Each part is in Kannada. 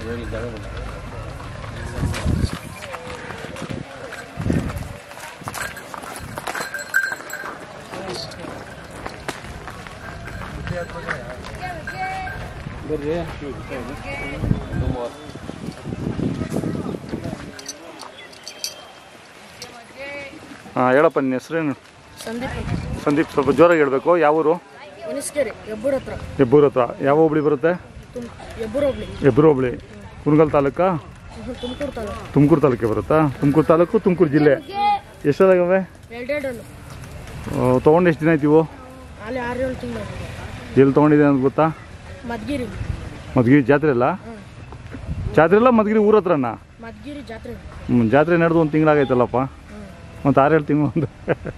ಬರ್ರಿ ಹಾಂ ಹೇಳಪ್ಪ ನಿನ್ನ ಹೆಸರೇನು ಸಂದೀಪ್ ಸಂದೀಪ್ ಸ್ವಲ್ಪ ಜೋರಾಗಿ ಹೇಳಬೇಕು ಯಾವ ಊರು ಮುನಿಸ್ಕೆರೆ ಎಬ್ಬೂರ್ ಹತ್ರ ಹೆಬ್ಬೂರು ಹತ್ರ ಯಾವ ಹೋಬಳಿ ಬರುತ್ತೆ ತುಮ್ ಎಬ್ಬೂರ್ ಹೋಗ್ಲಿ ಹೆಬ್ಬೂರು ಹೋಬಳಿ ಕುಣಗಲ್ ತಾಲೂಕಾ ತುಮಕೂರು ತಾಲೂಕು ತುಮಕೂರು ತಾಲೂಕಿಗೆ ಬರುತ್ತಾ ತುಮಕೂರು ತಾಲೂಕು ತುಮಕೂರು ಜಿಲ್ಲೆ ಎಷ್ಟಾಗವೆ ಎರಡೆರಡಲ್ಲು ತೊಗೊಂಡು ಎಷ್ಟು ದಿನ ಆಯ್ತು ಇವು ಅಲ್ಲಿ ಆರು ಏಳು ತಿಂಗಳು ಎಲ್ಲಿ ತೊಗೊಂಡಿದೆ ಅಂತ ಗೊತ್ತಾ ಮದ್ಗಿರಿ ಮಧುಗಿರಿ ಜಾತ್ರೆ ಅಲ್ಲ ಜಾತ್ರೆ ಅಲ್ಲ ಮಧುಗಿರಿ ಊರ ಹತ್ರನ ಮದ್ಗಿರಿ ಜಾತ್ರೆ ಹ್ಞೂ ಜಾತ್ರೆ ನಡೆದು ಒಂದು ತಿಂಗಳಾಗೈತಲ್ಲಪ್ಪ ಮತ್ತು ಆರೇಳು ತಿಂಗಳು ಒಂದು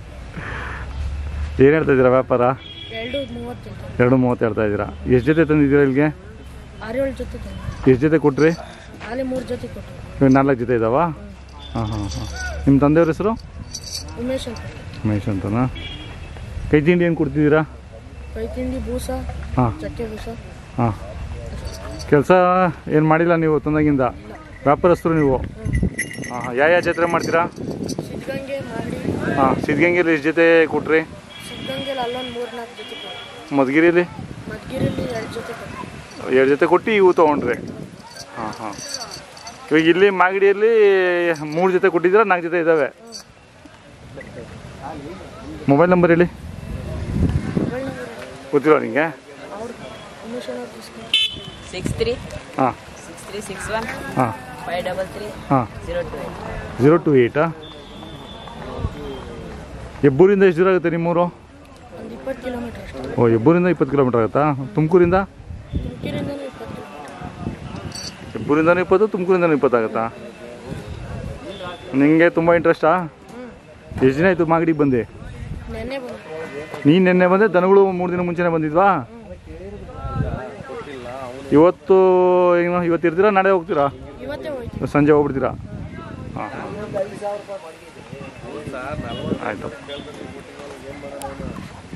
ಏನು ಹೇಳ್ತಾ ಇದ್ದೀರಾ ವ್ಯಾಪಾರ ಎರಡು ಮೂವತ್ತು ಎರಡು ಮೂವತ್ತು ಹೇಳ್ತಾ ಇದ್ದೀರಾ ಎಷ್ಟು ಜೊತೆ ತಂದಿದ್ದೀರಾ ಇಲ್ಲಿಗೆ ಆರು ಏಳು ಜೊತೆ ತಂದೆ ಎಷ್ಟು ಜೊತೆ ಕೊಟ್ರಿ ಅಲ್ಲಿ ಮೂರು ಜೊತೆ ಕೊಟ್ಟರು ಇವಾಗ ನಾಲ್ಕು ಜೊತೆ ಇದ್ದಾವಾ ಹಾಂ ಹಾಂ ಹಾಂ ನಿಮ್ಮ ತಂದೆಯವ್ರ ಹೆಸರು ಉಮೇಶ್ ಅಂತ ಮಹೇಶ್ ಅಂತನಾ ಕೈ ತಿಂಡಿ ಏನು ಕೊಡ್ತಿದ್ದೀರಾ ಕೈ ತಿಂಡಿ ಬೂಸ ಹಾಂ ಚಕ್ಕೆ ಬೂಸ ಹಾಂ ಕೆಲಸ ಏನು ಮಾಡಿಲ್ಲ ನೀವು ತಂದಾಗಿಂದ ವ್ಯಾಪಾರಸ್ಥರು ನೀವು ಹಾಂ ಹಾಂ ಯಾವ ಯಾವ ಜಾತ್ರೆ ಮಾಡ್ತೀರಾ ಸಿದ್ಧಗಂಗೆ ಮಾಡಿ ಹಾಂ ಸಿದ್ಧಗಂಗೆಲಿ ಎಷ್ಟು ಜೊತೆ ಕೊಟ್ರಿ ಸಿದ್ಧಗಂಗೆಲಿ ಅಲ್ಲೊಂದು ಮೂರು ನಾಲ್ಕು ಜೊತೆ ಕೊಟ್ಟರು ಮಧುಗಿರಿಲಿ ಮದ್ಗಿರಿಲಿ ಎರಡು ಜೊತೆ ಕೊಟ್ಟರು ಎರಡು ಜೊತೆ ಕೊಟ್ಟು ಇವು ತೊಗೊಂಡ್ರಿ ಹಾಂ ಹಾಂ ಇವಾಗ ಇಲ್ಲಿ ಮಾಗಡಿಯಲ್ಲಿ ಮೂರು ಜೊತೆ ಕೊಟ್ಟಿದ್ದೀರಾ ನಾಲ್ಕು ಜೊತೆ ಇದ್ದಾವೆ ಮೊಬೈಲ್ ನಂಬರ್ ಹೇಳಿ ಗೊತ್ತಿಲ್ಲ ನಿಮಗೆ ಅವ್ರು ಉಮೇಶ್ ಅವ್ರು తీసుకుని ಸಿಕ್ಸ್ ತ್ರೀ ಹಾಂ ಸಿಕ್ಸ್ ತ್ರೀ ಸಿಕ್ಸ್ ಒನ್ ಹಾಂ ಫೈವ್ ಡಬಲ್ ತ್ರೀ ಹಾಂ zero two eight zero two ಏಯ್ಟಾ ಹೆಬ್ಬೂರಿಂದ ಎಷ್ಟು ದೂರ ಆಗುತ್ತೆ ನಿಮ್ಮೂರು ಒಂದು ಇಪ್ಪತ್ತು ಕಿಲೋಮೀಟ್ರ್ ಅಷ್ಟೇ ಓ ಹೆಬ್ಬೂರಿಂದ ಇಪ್ಪತ್ತು ಕಿಲೋಮೀಟ್ರ್ ಆಗುತ್ತಾ ತುಮಕೂರಿಂದ ತುಮಕೂರಿಂದಲೂ ಇಪ್ಪತ್ತು ಕಿಲೋಮೀಟ್ರ್ ಹೆಬ್ಬೂರಿಂದನೂ ಇಪ್ಪತ್ತು ತುಮಕೂರಿಂದನೂ ಇಪ್ಪತ್ತು ಆಗುತ್ತಾ ನಿಮಗೆ ತುಂಬ ಇಂಟ್ರೆಸ್ಟಾ ಎಷ್ಟು ದಿನ ಆಯಿತು ಮಾಗಡಿಗೆ ಬಂದೆ ನೆನ್ನೆ ಬಂದು ನೀನು ನಿನ್ನೆ ಬಂದೆ ದನಗಳು ಮೂರು ದಿನ ಮುಂಚೆನೇ ಬಂದಿದ್ವಾ ಇವತ್ತು ಏನು ಇವತ್ತು ಇರ್ತೀರಾ ನಾಳೆ ಹೋಗ್ತೀರಾ ಇವತ್ತೇ ಹೋಯ್ತು ಇವತ್ತು ಸಂಜೆ ಹೋಗ್ಬಿಡ್ತೀರಾ ಹಾಂ ಆಯಿತು